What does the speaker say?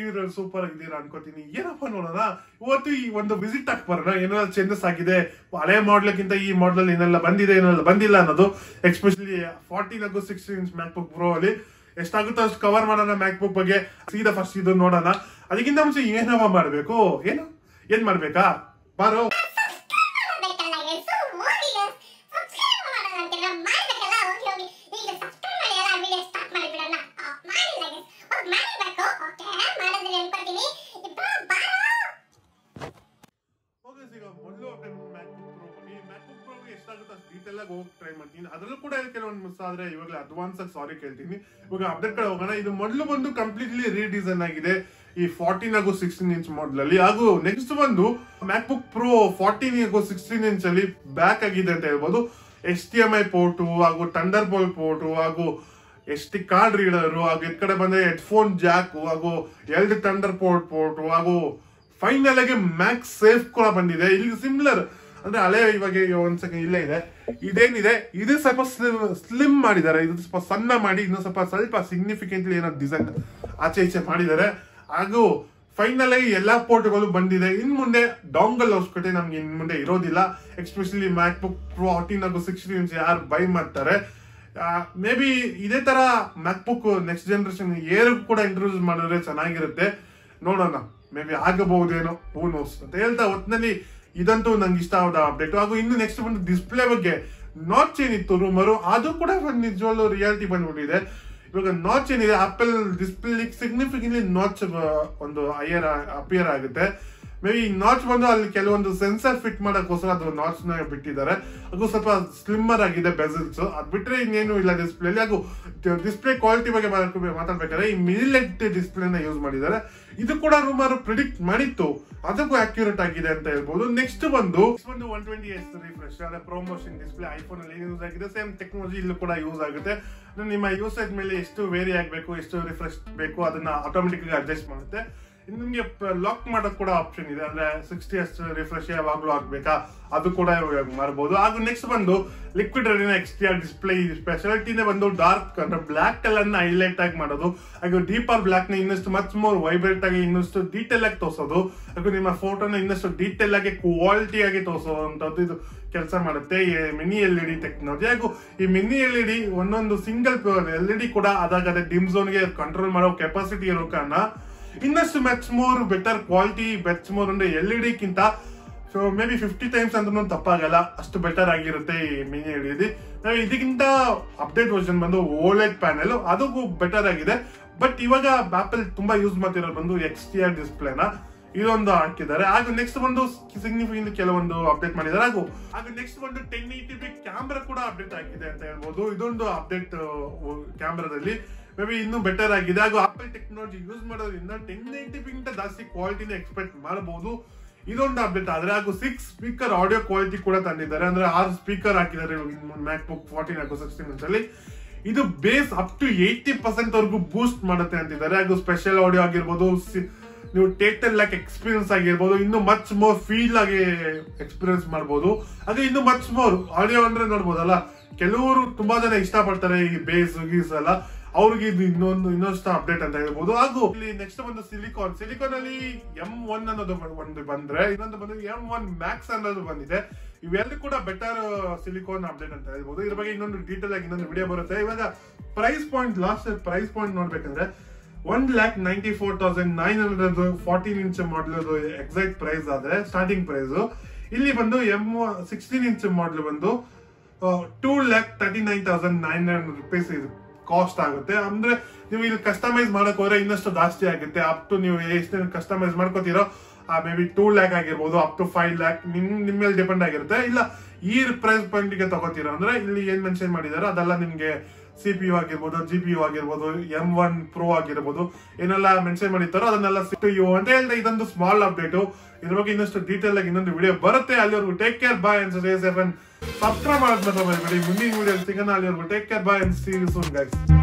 ಚೆನ್ನಾಗಿದ್ದೀರ super ಆಗಿದ್ದೀರಾ ಅನ್ಕೋತೀನಿ ಏನಪ್ಪ ನೋಡೋಣ ಇವತ್ತು ಈ ಒಂದು ವಿಸಿಟ್ ಹಾಕಿ ಬರೋಣ ಏನೆಲ್ಲ ಚೇಂಜಸ್ ಆಗಿದೆ ಹಳೆ ಮಾಡ್ಲಕ್ಕಿಂತ ಈ ಮಾಡಲ್ ಏನೆಲ್ಲ ಬಂದಿದೆ ಏನೆಲ್ಲ ಬಂದಿಲ್ಲ ಅನ್ನೋದು ಎಕ್ಸ್ಪೆಷಲಿ ಫಾರ್ಟೀನ್ ಹಾಗೂ sixteen inch MacBook Pro ಅಲ್ಲಿ ಎಷ್ಟಾಗುತ್ತೋ ಅಷ್ಟು ಕವರ್ ಮಾಡೋಣ ಮ್ಯಾಕ್ ಬುಕ್ ಬಗ್ಗೆ ಸೀದಾ ಫಸ್ಟ್ ಇದು ನೋಡೋಣ ಅದಕ್ಕಿಂತ ಮುಂಚೆ ಏನವ ಮಾಡ್ಬೇಕು ಏನು ಏನ್ ಮಾಡ್ಬೇಕಾ ಬಾರೋ ಮಾಡ್ಬೇಕಲ್ಲ ಎಲ್ಸು ಮೋದಿಗೆ ಸಬ್ಸ್ಕ್ರೈಬ್ ಮಾಡೋಣ ಅಂತೆಲ್ಲ ಮಾಡ್ಬೇಕಲ್ಲ ಹೋಗಿ ಹೋಗಿ ಈಗ ಸಬ್ಸ್ಕ್ರೈಬ್ ಮಾಡಿ ಎಲ್ಲ ವಿಡಿಯೋ ಸ್ಟಾರ್ಟ್ ಮಾಡಿಬಿಡೋಣ ಆ, ಮಾಡಿಲ್ಲ guys. ಹೋಗ್ ಮಾಡಿರ್ಬೇಕು ಓಕೆ ಮಾಡಿದ್ರೆ ಅನ್ಕೊಳ್ತೀನಿ ಇಬ್ರು ಬಾರೋ ಓಕೆ ಈಗ ಮೊದಲು ಮ್ಯಾಕ್ ಬುಕ್ ಪ್ರೋ ಬಗ್ಗೆ ಮ್ಯಾಕ್ ಬುಕ್ ಪ್ರೋ ಎಷ್ಟಾಗುತ್ತೋ ಅಷ್ಟು ಡೀಟೇಲ್ ಆಗಿ ಹೋಗಿ ಟ್ರೈ ಮಾಡ್ತೀನಿ ಅದರಲ್ಲೂ ಕೂಡ ಕೆಲವೊಂದು ಮಿಸ್ ಆದ್ರೆ ಇವಾಗಲೇ ಅಡ್ವಾನ್ಸ್ ಆಗಿ ಸಾರಿ ಕೇಳ್ತೀನಿ ಇವಾಗ ಅಪ್ಡೇಟ್ ಕಡೆ ಹೋಗೋಣ ಇದು ಮೊದಲು ಬಂದು ಕಂಪ್ಲೀಟ್ಲಿ ರೀಡಿಸೈನ್ ಆಗಿದೆ ಈ ಫಾರ್ಟೀನ್ ಹಾಗೂ ಸಿಕ್ಸ್ಟೀನ್ ಇಂಚ್ ಮಾಡಲ್ ಅಲ್ಲಿ ಹಾಗೂ ನೆಕ್ಸ್ಟ್ ಬಂದು ಮ್ಯಾಕ್ ಬುಕ್ ಪ್ರೋ ಫಾರ್ಟೀನ್ ಹಾಗೂ ಸಿಕ್ಸ್ಟೀನ್ ಇಂಚ್ ಅಲ್ಲಿ ಬ್ಯಾಕ್ ಆಗಿದೆ ಅಂತ ಹೇಳ್ಬೋದು H D M I port ಹಾಗೂ ಟಂಡರ್ ಬೋಲ್ ಪೋರ್ಟು ಹಾಗೂ ಎಸ್ ಟಿ ಕಾರ್ಡ್ ರೀಡರು ಹಾಗೂ ಈ ಕಡೆ ಬಂದ್ರೆ ಹೆಡ್ಫೋನ್ ಜಾಕ್ ಹಾಗೂ ಎರಡು ಟಂಡರ್ ಪೋರ್ಟ್ ಪೋರ್ಟ್ ಹಾಗೂ ಫೈನಲ್ ಆಗಿ ಮ್ಯಾಕ್ಸ್ ಸೇಫ್ ಕೂಡ ಬಂದಿದೆ ಇಲ್ಲಿ ಸಿಮಿಲರ್ ಅಂದ್ರೆ ಹಳೆ ಇವಾಗ ಒಂದ್ ಸೆಕೆಂಡ್ ಇಲ್ಲೇ ಇದೆ ಇದೇನಿದೆ ಇದು ಸ್ವಲ್ಪ ಸ್ಲಿಮ್ ಮಾಡಿದ್ದಾರೆ ಇದು ಸ್ವಲ್ಪ ಸಣ್ಣ ಮಾಡಿ ಇನ್ನು ಸ್ವಲ್ಪ ಸ್ವಲ್ಪ ಸಿಗ್ನಿಫಿಕೆಂಟ್ಲಿ ಏನೋ ಡಿಸೈನ್ ಆಚೆ ಈಚೆ ಮಾಡಿದ್ದಾರೆ ಹಾಗೂ ಫೈನಲ್ ಆಗಿ ಎಲ್ಲಾ ಪೋರ್ಟ್ಗಳು ಬಂದಿದೆ ಇನ್ ಮುಂದೆ ಡಾಂಗಲ್ ಅವಶ್ಯಕತೆ ನಮ್ಗೆ ಇನ್ ಮುಂದೆ ಇರೋದಿಲ್ಲ especially MacBook Pro fourteen ಹಾಗೂ ಸಿಕ್ಸ್ಟೀನ್ ಇಂಚ್ ಯಾರು ಬೈ ಮಾಡ್ತಾರೆ ಮೇ ಬಿ ಇದೇ ತರ MacBook next generation Air ಕೂಡ ಇಂಟ್ರೊಡ್ಯೂಸ್ ಮಾಡಿದ್ರೆ ಚೆನ್ನಾಗಿರುತ್ತೆ ನೋಡೋಣ ಮೇ ಬಿ ಆಗಬಹುದೇನೋ ಹೂ ನೋಸ್ ಅಂತ ಹೇಳ್ತಾ ಒಟ್ಟಿನಲ್ಲಿ ಇದಂತೂ ನಂಗೆ ಇಷ್ಟ ಆದ ಅಪ್ಡೇಟ್ ಹಾಗೂ ಇನ್ನು ನೆಕ್ಸ್ಟ್ ಬಂದು ಡಿಸ್ಪ್ಲೇ ಬಗ್ಗೆ ನಾಚ್ ಏನಿತ್ತು ರೂಮರು ಅದು ಕೂಡ ಒಂದು ನಿಜವಾಗ್ಲೂ ರಿಯಾಲಿಟಿ ಬಂದ್ಬಿಟ್ಟಿದೆ ಇವಾಗ ನಾಚ್ ಏನಿದೆ ಆಪಲ್ ಡಿಸ್ಪ್ಲೇ ಸಿಗ್ನಿಫಿಕೆಂಟ್ಲಿ ನಾಚ್ ಒಂದು ಅಯರ್ ಅಪಿಯರ್ ಆಗುತ್ತೆ ಮೇ ಬಿ ನಾಚ್ ಬಂದು ಅಲ್ಲಿ ಕೆಲವೊಂದು ಸೆನ್ಸರ್ ಫಿಟ್ ಮಾಡಕ್ಕೋಸ್ಕರ ಅದು ನಾಚ್ ನ ಬಿಟ್ಟಿದ್ದಾರೆ ಅದು ಸ್ವಲ್ಪ ಸ್ಲಿಮ್ಮರ್ ಆಗಿದೆ ಬೆಸಲ್ಸ್ ಅದ್ ಬಿಟ್ರೆ ಇನ್ನೇನು ಇಲ್ಲ ಡಿಸ್ಪ್ಲೇ ಹಾಗೂ ಡಿಸ್ಪ್ಲೇ ಕ್ವಾಲಿಟಿ ಬಗ್ಗೆ ಮಾತಾಡ್ಬೇಕು- ಮಾತಾಡ್ಬೇಕಾದ್ರೆ ಈ ಮಿಲಿಲೆಟ್ ಡಿಸ್ಪ್ಲೇನ ಯೂಸ್ ಮಾಡಿದ್ದಾರೆ ಇದು ಕೂಡ ರೂಮರ್ ಪ್ರಿಡಿಕ್ಟ್ ಮಾಡಿತ್ತು ಅದಕ್ಕೂ ಅಕ್ಯುರೇಟ್ ಆಗಿದೆ ಅಂತ ಹೇಳ್ಬೋದು ನೆಕ್ಸ್ಟ್ ಬಂದು next ಬಂದು ಒನ್ ಟ್ವೆಂಟಿ ಎಸ್ ರಿಫ್ರೆಶ್ ಅದೇ ಪ್ರಮೋಷನ್ ಡಿಸ್ಪ್ಲೇ ಐಫೋನ್ ಅಲ್ಲಿ ಯೂಸ್ ಆಗಿದೆ ಸೇಮ್ ಟೆಕ್ನಾಲಜಿ ಇಲ್ಲೂ ಕೂಡ ಯೂಸ್ ಆಗುತ್ತೆ ಅಂದ್ರೆ ನಿಮ್ಮ ಯೂಸೇಜ್ ಮೇಲೆ ಎಷ್ಟು ವೇರಿ ಆಗಬೇಕು ಎಷ್ಟು ರಿಫ್ರೆಶ್ ಬೇಕು ಅದನ್ನ ಆಟೋಮೆಟಿಕ್ ಅಡ್ಜಸ್ಟ್ ಮಾಡುತ್ತೆ ಇನ್ನು ನಿಮ್ಗೆ ಲಾಕ್ ಮಾಡೋಕ್ ಕೂಡ ಆಪ್ಷನ್ ಇದೆ ಅಂದ್ರೆ ಸಿಕ್ಸ್ಟಿ ಅಷ್ಟು ರಿಫ್ರೆಶ್ ಯಾವಾಗ್ಲೂ ಆಗ್ಬೇಕಾ ಅದು ಕೂಡ ಇವಾಗ ಮಾಡಬಹುದು ಹಾಗೂ ನೆಕ್ಸ್ಟ್ ಬಂದು ಲಿಕ್ವಿಡ್ ರೆಡಿನ ಎಕ್ಸ್ಟಿಆರ್ ಡಿಸ್ಪ್ಲೇ ಸ್ಪೆಷಾಲಿಟಿನೇ ಬಂದು ಡಾರ್ಕ್ ಅಂದ್ರೆ ಬ್ಲಾಕ್ ಕಲರ್ ನ ಹೈಲೈಟ್ ಆಗಿ ಮಾಡೋದು ಹಾಗೂ ಡೀಪರ್ ಬ್ಲಾಕ್ ನ ಇನ್ನಷ್ಟು ಮಚ್ ಮೋರ್ ವೈಬ್ರೇಟ್ ಆಗಿ ಇನ್ನಷ್ಟು ಡೀಟೇಲ್ ಆಗಿ ತೋರಿಸೋದು ಹಾಗೂ ನಿಮ್ಮ ಫೋಟೋನ ಇನ್ನಷ್ಟು ಡೀಟೇಲ್ ಆಗಿ ಕ್ವಾಲಿಟಿ ಆಗಿ ತೋರಿಸುವಂತದ್ದು ಇದು ಕೆಲಸ ಮಾಡುತ್ತೆ ಈ mini L E D technology ಹಾಗೂ ಈ ಮಿನಿ ಎಲ್ ಇ ಡಿ ಒಂದೊಂದು ಸಿಂಗಲ್ ಎಲ್ ಇ ಡಿ ಕೂಡ ಅದಾಗದೆ ಡಿಮ್ ಗೆ ಕಂಟ್ರೋಲ್ ಮಾಡೋ ಕೆಪಾಸಿಟಿ ಇರೋ ಕಾರಣ ಇನ್ನಷ್ಟು much more better quality much more ಅಂದ್ರೆ ಎಲ್ ಇ ಡಿಕ್ಕಿಂತ so maybe fifty times ಅಂದ್ರೂ ತಪ್ಪಾಗಲ್ಲ ಅಷ್ಟು ಬೆಟರ್ ಆಗಿರುತ್ತೆ ಈ ಮಿನಿ ಎಲ್ ಇ ಡಿ ಇದಕ್ಕಿಂತ ಅಪ್ಡೇಟ್ ವರ್ಷನ್ ಬಂದು ಓಲೆಡ್ ಪ್ಯಾನೆಲ್ ಅದಕ್ಕೂ ಬೆಟರ್ ಆಗಿದೆ ಬಟ್ ಇವಾಗ ಆಪಲ್ ತುಂಬಾ ಯೂಸ್ ಮಾಡ್ತಿರೋದು ಬಂದು ಎಕ್ಸ್ ಟಿ ಆರ್ ಡಿಸ್ಪ್ಲೇನ ಇದೊಂದು ಹಾಕಿದ್ದಾರೆ ಹಾಗೂ ನೆಕ್ಸ್ಟ್ ಬಂದು ಸಿಗ್ನಿಫಿಕೆಂಟ್ ಕೆಲವೊಂದು ಅಪ್ಡೇಟ್ ಮಾಡಿದ್ದಾರೆ ಹಾಗೂ ಹಾಗೂ ನೆಕ್ಸ್ಟ್ ಬಂದು ಟೆನ್ ಏಟಿ ಬಿ ಕ್ಯಾಮ್ರಾ ಕೂಡ ಅಪ್ಡೇಟ್ ಆಗಿದೆ ಅಂತ ಹೇಳ್ಬೋದು ಇದೊಂದು ಅಪ್ಡೇಟ್ ಕ್ಯಾಮ್ರಾದಲ್ಲಿ ಮೇ ಬಿ ಇನ್ನೂ ಬೆಟರ್ ಆಗಿದೆ ಹಾಗೂ ಆಪಲ್ ಟೆಕ್ನಾಲಜಿ ಯೂಸ್ ಮಾಡೋದ್ರಿಂದ ಟೆನ್ ಏಟಿ ಗಿಂತ ಜಾಸ್ತಿ ಕ್ವಾಲಿಟಿನ ಎಕ್ಸ್ಪೆಕ್ಟ್ ಮಾಡಬಹುದು ಇದೊಂದು ಅಪ್ಡೇಟ್ ಆದ್ರೆ ಹಾಗೂ ಸಿಕ್ಸ್ ಸ್ಪೀಕರ್ ಆಡಿಯೋ ಕ್ವಾಲಿಟಿ ಕೂಡ ತಂದಿದ್ದಾರೆ ಅಂದ್ರೆ ಆರು ಸ್ಪೀಕರ್ ಹಾಕಿದ್ದಾರೆ ಮ್ಯಾಕ್ ಬುಕ್ ಫಾರ್ಟೀನ್ ಹಾಗೂ ಸಿಕ್ಸ್ಟೀನ್ ಅಲ್ಲಿ ಇದು bass up to eighty percent ವರೆಗೂ ಬೂಸ್ಟ್ ಮಾಡುತ್ತೆ ಅಂತಿದ್ದಾರೆ ಹಾಗೂ ಸ್ಪೆಷಲ್ ಆಡಿಯೋ ಆಗಿರ್ಬೋದು ಸಿ- ನೀವು ಟೇಟಲ್ ಲ್ಯಾಕ್ ಎಕ್ಸ್ಪೀರಿಯನ್ಸ್ ಆಗಿರ್ಬೋದು ಇನ್ನು ಮಚ್ ಮೋರ್ ಫೀಲ್ ಆಗಿ ಎಕ್ಸ್ಪೀರಿಯನ್ಸ್ ಮಾಡ್ಬೋದು ಹಾಗೆ ಇನ್ನು ಮಚ್ ಮೋರ್ ಆಡಿಯೋ ಅಂದ್ರೆ ನೋಡ್ಬೋದಲ್ಲ ಕೆಲವರು ತುಂಬಾ ಜನ ಇಷ್ಟಪಡ್ತಾರೆ ಈ ಬೇಸ್ ಗೀಸ್ ಎಲ್ಲ ಅವ್ರಿಗೆ ಇದು ಇನ್ನೊಂದು ಇನ್ನೊಂದು ಅಪ್ಡೇಟ್ ಅಂತ ಹೇಳ್ಬೋದು ಹಾಗೂ ಇಲ್ಲಿ ನೆಕ್ಸ್ಟ್ ಬಂದು ಸಿಲಿಕಾನ್ ಸಿಲಿಕಾನ್ ಅಲ್ಲಿ ಎಂ ಒನ್ ಅನ್ನೋದು ಒಂದು ಬಂದ್ರೆ ಇನ್ನೊಂದು ಬಂದು ಎಂ ಒನ್ ಮ್ಯಾಕ್ಸ್ ಅನ್ನೋದು ಬಂದಿದೆ ಇವೆಲ್ಲ ಕೂಡ ಬೆಟರ್ ಸಿಲಿಕಾನ್ ಅಪ್ಡೇಟ್ ಅಂತ ಹೇಳ್ಬೋದು ಇದ್ರ ಬಗ್ಗೆ ಇನ್ನೊಂದು ಡೀಟೇಲ್ ಆಗಿ ಇನ್ನೊಂದು ವಿಡಿಯೋ ಬರುತ್ತೆ ಇವಾಗ price point last price point ನೋಡ್ಬೇಕಂದ್ರೆ one lakh ninety four thousand nine hundred fourteen inch model exact price ಆದ್ರೆ ಸ್ಟಾರ್ಟಿಂಗ್ ಪ್ರೈಸ್ ಇಲ್ಲಿ ಬಂದು ಎಂ ಸಿಕ್ಸ್ಟೀನ್ ಇಂಚ್ ಮಾಡಲ್ ಬಂದು two lakh thirty nine thousand nine hundred rupees ಇದು ಕಾಸ್ಟ್ ಆಗುತ್ತೆ ಅಂದ್ರೆ ನೀವು ಇಲ್ಲಿ ಕಸ್ಟಮೈಸ್ ಮಾಡಕ್ ಹೋದ್ರೆ ಇನ್ನಷ್ಟು ಜಾಸ್ತಿ ಆಗುತ್ತೆ ಅಪ್ ಟು ನೀವು ಎಷ್ಟು ಕಸ್ಟಮೈಸ್ ಮಾಡ್ಕೋತೀರೋ ಮೇ ಬಿ ಟೂ ಲ್ಯಾಕ್ ಆಗಿರ್ಬೋದು ಅಪ್ ಟು ಫೈವ್ ಲ್ಯಾಕ್ ನಿಮ್ ನಿಮ್ಮ ಮೇಲೆ ಡಿಪೆಂಡ್ ಆಗಿರುತ್ತೆ ಇಲ್ಲ ಈ ಪ್ರೈಸ್ ಪಾಯಿಂಟ್ ಗೆ ತಗೋತೀರಾ ಅಂದ್ರೆ ಇಲ್ಲಿ ಏನ್ ಮೆನ್ಷನ್ ಮಾಡಿದಾರೆ ಅದೆಲ್ಲ ನಿಮ್ಗೆ ಸಿ ಪಿ ಯು ಆಗಿರ್ಬೋದು ಜಿ ಪಿ ಯು ಆಗಿರ್ಬೋದು ಎಂ ಒನ್ ಪ್ರೋ ಆಗಿರ್ಬೋದು ಏನೆಲ್ಲ ಮೆನ್ಷನ್ ಮಾಡಿರ್ತಾರೋ ಅದನ್ನೆಲ್ಲ ಸಿ ಯು ಅಂತ ಹೇಳ್ತಾ ಇದೊಂದು ಸ್ಮಾಲ್ ಅಪ್ಡೇಟ್ ಇದ್ರ ಬಗ್ಗೆ ಇನ್ನಷ್ಟು ಡೀಟೇಲ್ ಆಗಿ ಇನ್ನೊಂದು ವಿಡಿಯೋ ಬರುತ್ತೆ ಅಲ್ಲಿವರೆಗೂ ಟೇಕ್ ಕೇರ್ ಬಾಯ್ ಅನ್ಸ್ ಸೆವೆನ್ ಸಬ್ಸ್ಕ್ರೈಬ್ ಮಾಡೋದು ಮಾತ್ರ ಮರಿಬೇಡಿ ಮುಂದಿನ ವಿಡಿಯೋ ಸಿಗೋಣ ಅಲ್ಲಿವರೆಗೂ ಟೇಕ್ ಕೇರ್ ಬಾಯ್ ಅನ್ಸ್ ಸಿ ಸೂನ್ ಗೈಸ್